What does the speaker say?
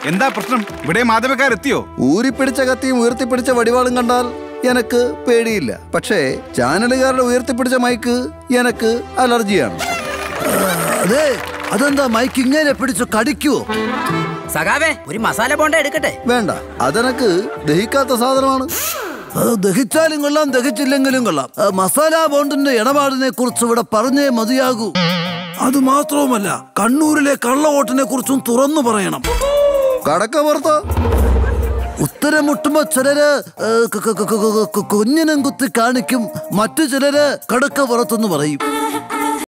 എന്താ പ്രശ്നം ഇവിടെ മാധ്യമക്കാരെത്തിയോ ഊരിപ്പിടിച്ച കത്തിയും ഉയർത്തിപ്പിടിച്ച വടിവാളും കണ്ടാൽ എനക്ക് പേടിയില്ല പക്ഷേ ചാനലുകാരുടെ ഉയർത്തിപ്പിടിച്ച മൈക്ക് എനക്ക് അലർജിയാണ് അതെ അതെന്താ മൈക്ക് ഇങ്ങനെ പിടിച്ചു കടിക്കുവോ സഖാവേ ഒരു മസാല ബോണ്ട എടുക്കട്ടെ വേണ്ട അതെനക്ക് ദഹിക്കാത്ത സാധനമാണ് അത് ദഹിച്ചാലും കൊള്ളാം ദഹിച്ചില്ലെങ്കിലും കൊള്ളാം ആ മസാല ബോണ്ടിന്റെ ഇടപാടിനെ കുറിച്ച് ഇവിടെ പറഞ്ഞേ മതിയാകൂ അത് മാത്രവുമല്ല കണ്ണൂരിലെ കള്ളവോട്ടിനെ കുറിച്ചും തുറന്നു പറയണം കടക്ക പുറത്തോ ഉത്തരം മുട്ടുമ്പോ ചിലര് ഏ, ക- ക- ക- ക- ക- കുഞ്ഞിനും കുത്തി കാണിക്കും മറ്റു ചിലര് കടുക്ക പുറത്തെന്ന് പറയും